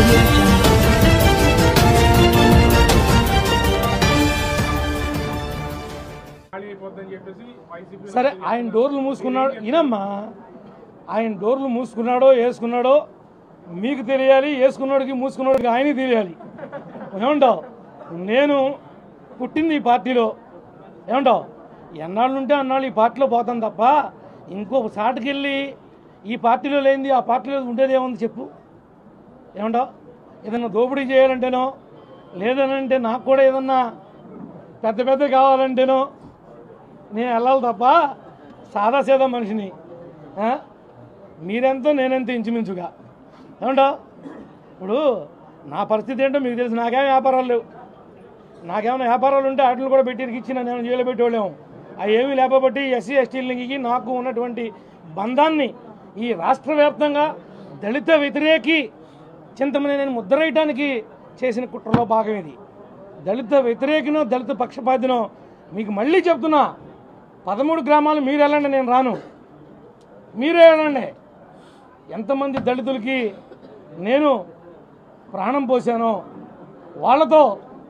audio jungle. ఖాళీ అయిపోద్దని చెప్పేసి YCP సరే ఆయన డోర్లు మూసుకున్నాడు ఇనమ్మా ఆయన డోర్లు మూసుకున్నాడో వేసుకున్నాడో మీకు తెలియాలి వేసుకున్నాడికి మూసుకున్నాడికి ఆయనకి తెలియాలి ఏమంటావు నేను పుట్టింది ఈ పార్టీలో ఏమంటావు ఎన్నాళ్ళు ఉంటే అన్నాళ్ళు ఈ పార్టీలో పోతాను తప్ప ఇంకో సాటికి వెళ్ళి ఈ పార్టీలో లేనిది ఆ పార్టీలో ఉండేది ఏముంది చెప్పు ఏమంటావు ఏదన్నా దోపిడీ చేయాలంటేనో లేదనంటే నాకు కూడా ఏదన్నా పెద్ద పెద్ద కావాలంటేనో నేను వెళ్ళాలి తప్ప సాదా సీదా మనిషిని ఆ? మీరెంతో నేనెంతో ఇంచుమించుగా ఏమంటో ఇప్పుడు నా పరిస్థితి ఏంటో మీకు తెలుసు నాకేం వ్యాపారాలు లేవు నాకేమైనా వ్యాపారాలు ఉంటే వాటిని కూడా పెట్టి ఇచ్చి నన్ను ఏమైనా జైలు పెట్టేవాళ్ళేమో అవి ఏమీ లేకపోతే ఎస్సీ ఎస్టీలకి నాకు ఉన్నటువంటి బంధాన్ని ఈ రాష్ట్ర వ్యాప్తంగా దళిత వ్యతిరేకి చింతమని నేను ముద్రేయటానికి చేసిన కుట్రలో భాగం ఇది దళిత వ్యతిరేకినో దళిత పక్షపాతినో మీకు మళ్ళీ చెప్తున్నా పదమూడు గ్రామాలు మీరు వెళ్ళండి నేను రాను మీరే వెళ్ళండి ఎంతమంది దళితులకి నేను ప్రాణం పోసానో వాళ్ళతో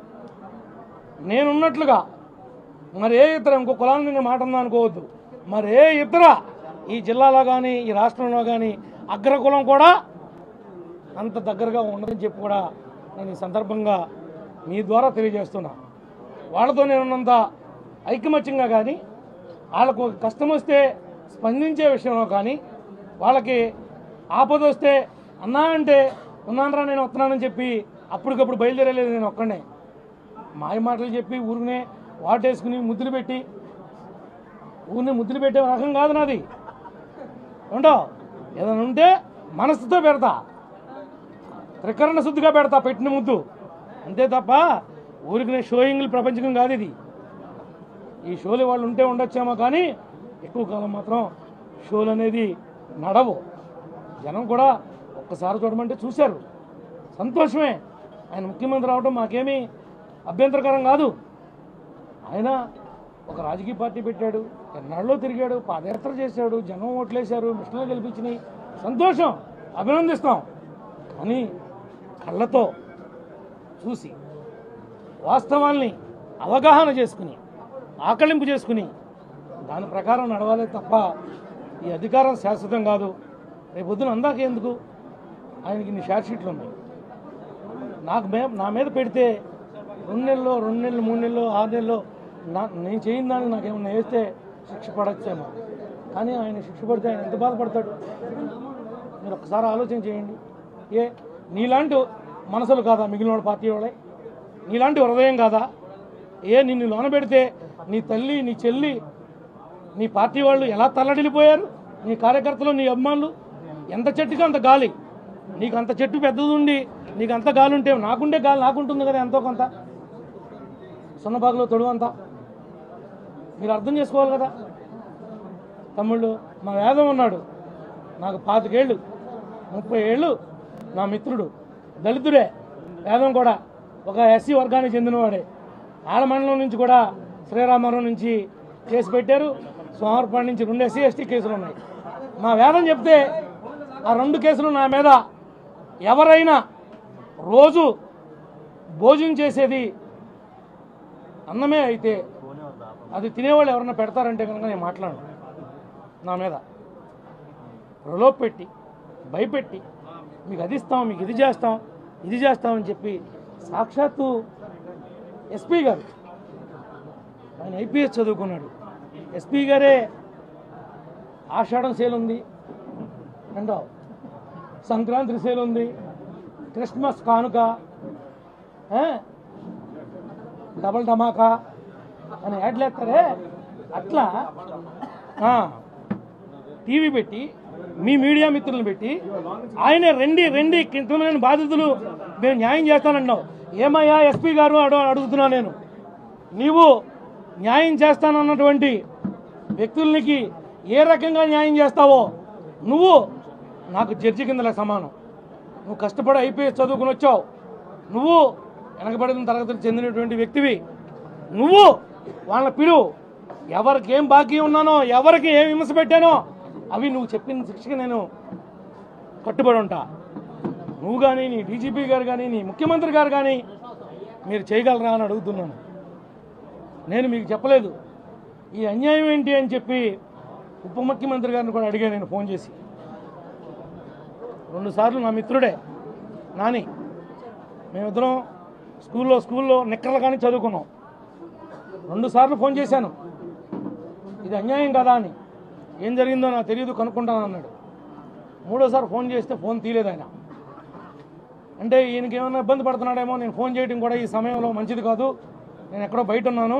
నేనున్నట్లుగా మరి ఏ ఇతర ఇంకో కులాన్ని నేను మాట ఉందా అనుకోవద్దు మరి ఏ ఇతర ఈ జిల్లాలో కానీ ఈ రాష్ట్రంలో కానీ అగ్రకులం కూడా అంత దగ్గరగా ఉండదని చెప్పి కూడా నేను ఈ సందర్భంగా మీ ద్వారా తెలియజేస్తున్నా వాళ్ళతో నేనున్నంత ఐకమత్యంగా కానీ వాళ్ళకు ఒక కష్టం వస్తే స్పందించే విషయంలో కానీ వాళ్ళకి ఆపద వస్తే అన్నా అంటే ఉన్నానరా నేను వస్తున్నానని చెప్పి అప్పటికప్పుడు బయలుదేరలేదు నేను ఒక్కడే మాయ మాటలు చెప్పి ఊరినే వాటేసుకుని ముద్దులు పెట్టి ఊరిని ముద్దులు పెట్టే రకం కాదు నాది ఉండో ఏదైనా ఉంటే మనసుతో పెడతా త్రికరణ శుద్ధిగా పెడతా పెట్టిన ముద్దు అంతే తప్ప ఊరికి నేను షోయింగ్లు ప్రపంచకం కాదు ఇది ఈ షోలు వాళ్ళు ఉంటే ఉండొచ్చేమో కానీ ఎక్కువ కాలం మాత్రం షోలు అనేది నడవు జనం కూడా ఒక్కసారి చూడమంటే చూశారు సంతోషమే ఆయన ముఖ్యమంత్రి అవడం మాకేమీ అభ్యంతరకరం కాదు ఆయన ఒక రాజకీయ పార్టీ పెట్టాడు ఎన్నాళ్ళలో తిరిగాడు పాదయాత్ర చేశాడు జనం ఓట్లేశారు మిషన్లు గెలిపించినాయి సంతోషం అభినందిస్తాం కానీ కళ్ళతో చూసి వాస్తవాల్ని అవగాహన చేసుకుని ఆకలింపు చేసుకుని దాని ప్రకారం నడవాలి తప్ప ఈ అధికారం శాశ్వతం కాదు రేపు పొద్దున అందాక ఎందుకు ఆయనకి ఇన్ని షార్ట్ షీట్లు ఉన్నాయి నాకు మే నా మీద పెడితే రెండు నెలలు రెండు నెలలు మూడు నెలలు ఆరు నెలలు నా నేను చేయని దానికి నాకేమన్నా వేస్తే శిక్ష పడచ్చేమో కానీ ఆయన శిక్ష పడితే ఆయన ఎంత బాధపడతాడు మీరు ఒకసారి ఆలోచన చేయండి ఏ నీలాంటి మనసులు కాదా మిగిలిన వాళ్ళ పార్టీ వాళ్ళే నీలాంటి హృదయం కాదా ఏ నిన్ను లోన పెడితే నీ తల్లి నీ చెల్లి నీ పార్టీ వాళ్ళు ఎలా తల్లడిల్లిపోయారు నీ కార్యకర్తలు నీ అభిమానులు ఎంత చెట్టుకి అంత గాలి నీకు అంత చెట్టు పెద్దది ఉండి నీకు అంత గాలి ఉంటే నాకుండే గాలి నాకుంటుంది కదా ఎంతో కొంత సున్నబాగులో తొడుగు అంతా మీరు అర్థం చేసుకోవాలి కదా తమ్ముళ్ళు మా వేదం ఉన్నాడు నాకు పాతికేళ్ళు ముప్పై ఏళ్ళు నా మిత్రుడు దళితుడే వేదం కూడా ఒక ఎస్సీ వర్గానికి చెందినవాడే ఆడమండలం నుంచి కూడా శ్రీరామవరం నుంచి కేసు పెట్టారు సోమవారపాడు నుంచి రెండు ఎస్సీ ఎస్టీ కేసులు ఉన్నాయి మా వేదం చెప్తే ఆ రెండు కేసులు నా మీద ఎవరైనా రోజు భోజనం చేసేది అన్నమే అయితే అది తినేవాళ్ళు ఎవరన్నా పెడతారంటే కనుక నేను మాట్లాడను నా మీద ప్రలోభ పెట్టి భయపెట్టి మీకు అది ఇస్తాం మీకు ఇది చేస్తాం ఇది చేస్తామని చెప్పి సాక్షాత్తు ఎస్పీ గారు ఆయన ఐపీఎస్ చదువుకున్నాడు ఎస్పీ గారే ఆషాఢం సేల్ ఉంది రెండో సంక్రాంతి సేల్ ఉంది క్రిస్మస్ కానుక ఏ? డబల్ ధమాకా అని యాడ్లు వేస్తారే అట్లా ఆ, టీవీ పెట్టి మీ మీడియా మిత్రులను పెట్టి ఆయన రెండి రెండి క్రిమినల్ బాధితులు మేము న్యాయం చేస్తానన్నావు ఏమయ్యా ఎస్పీ గారు అడు అడుగుతున్నా నేను నీవు న్యాయం చేస్తానన్నటువంటి వ్యక్తులకి ఏ రకంగా న్యాయం చేస్తావో నువ్వు నాకు జడ్జి కిందల సమానం నువ్వు కష్టపడి ఐపీఎస్ చదువుకుని వచ్చావు నువ్వు వెనకబడిన తరగతులకు చెందినటువంటి వ్యక్తివి నువ్వు వాళ్ళ పిలువు ఎవరికి ఏం బాకీ ఉన్నానో ఎవరికి ఏం విమర్శ పెట్టానో అవి నువ్వు చెప్పిన శిక్షకి నేను కట్టుబడి ఉంటా నువ్వు కానీ నీ డీజీపీ గారు కానీ నీ ముఖ్యమంత్రి గారు కానీ మీరు చేయగలరా అని అడుగుతున్నాను నేను మీకు చెప్పలేదు ఈ అన్యాయం ఏంటి అని చెప్పి ఉప ముఖ్యమంత్రి గారిని కూడా అడిగాను నేను ఫోన్ చేసి రెండుసార్లు నా మిత్రుడే నాని మేమిద్దరం స్కూల్లో స్కూల్లో నిక్కర్లు కానీ చదువుకున్నాం రెండుసార్లు ఫోన్ చేశాను ఇది అన్యాయం కదా అని ఏం జరిగిందో నాకు తెలియదు కనుక్కుంటాను అన్నాడు మూడోసారి ఫోన్ చేస్తే ఫోన్ తీయలేదు ఆయన అంటే ఈయనకి ఏమైనా ఇబ్బంది పడుతున్నాడేమో నేను ఫోన్ చేయడం కూడా ఈ సమయంలో మంచిది కాదు నేను ఎక్కడో బయట ఉన్నాను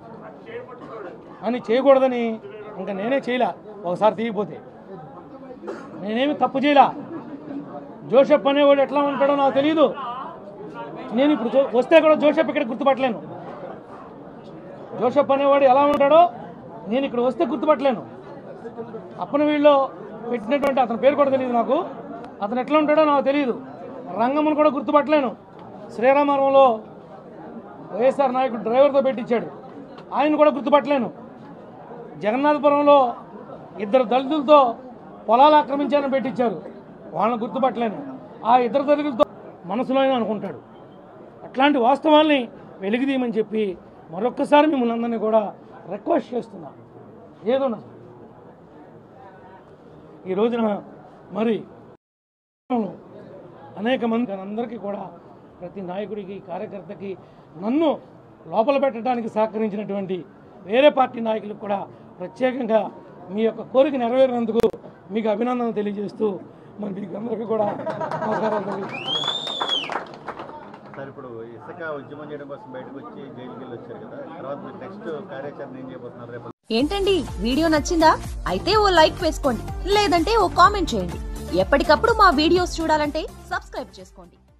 అని చేయకూడదని ఇంకా నేనే చేయలే ఒకసారి తీయపోతే నేనేమి తప్పు చేయలా జోసెఫ్ అనేవాడు ఎట్లా ఉంటాడో నాకు తెలియదు నేను ఇప్పుడు జో- వస్తే కూడా జోసెఫ్ ఇక్కడ గుర్తుపట్టలేను జోసెఫ్ అనేవాడు ఎలా ఉంటాడో నేను ఇక్కడ వస్తే గుర్తుపట్టలేను అప్పన వీళ్ళు పెట్టినటువంటి అతని పేరు కూడా తెలియదు నాకు అతను ఎట్లా ఉంటాడో నాకు తెలియదు రంగమ్మను కూడా గుర్తుపట్టలేను శ్రీరామవరంలో వైఎస్ఆర్ నాయకుడు డ్రైవర్తో పెట్టించాడు ఆయన కూడా గుర్తుపట్టలేను జగన్నాథపురంలో ఇద్దరు దళితులతో పొలాలు ఆక్రమించారని పెట్టించారు వాళ్ళని గుర్తుపట్టలేను ఆ ఇద్దరు దళితులతో మనసులో అయినా అనుకుంటాడు అట్లాంటి వాస్తవాల్ని వెలిగిదీయమని చెప్పి మరొక్కసారి మిమ్మల్ని అందరినీ కూడా రిక్వెస్ట్ చేస్తున్నా ఏదోనా ఈ రోజున మరి అనేక మంది అందరికీ కూడా ప్రతి నాయకుడికి కార్యకర్తకి నన్ను లోపల పెట్టడానికి సహకరించినటువంటి వేరే పార్టీ నాయకులకు కూడా ప్రత్యేకంగా మీ యొక్క కోరిక నెరవేరినందుకు మీకు అభినందనలు తెలియజేస్తూ మరి మీకు అందరికీ కూడా నమస్కారాలు తెలియజేస్తున్నాను సార్ ఇప్పుడు ఇసుక ఉద్యమం చేయడం కోసం బయటకు వచ్చి జైలుకి వెళ్ళి వచ్చారు కదా తర్వాత మీరు నెక్స్ట్ కార్యాచరణ ఏం చేయబోతున్నారు రేపు ఏంటండి వీడియో నచ్చిందా అయితే ఓ లైక్ వేసుకోండి లేదంటే ఓ కామెంట్ చేయండి ఎప్పటికప్పుడు మా వీడియోస్ చూడాలంటే సబ్స్క్రైబ్ చేసుకోండి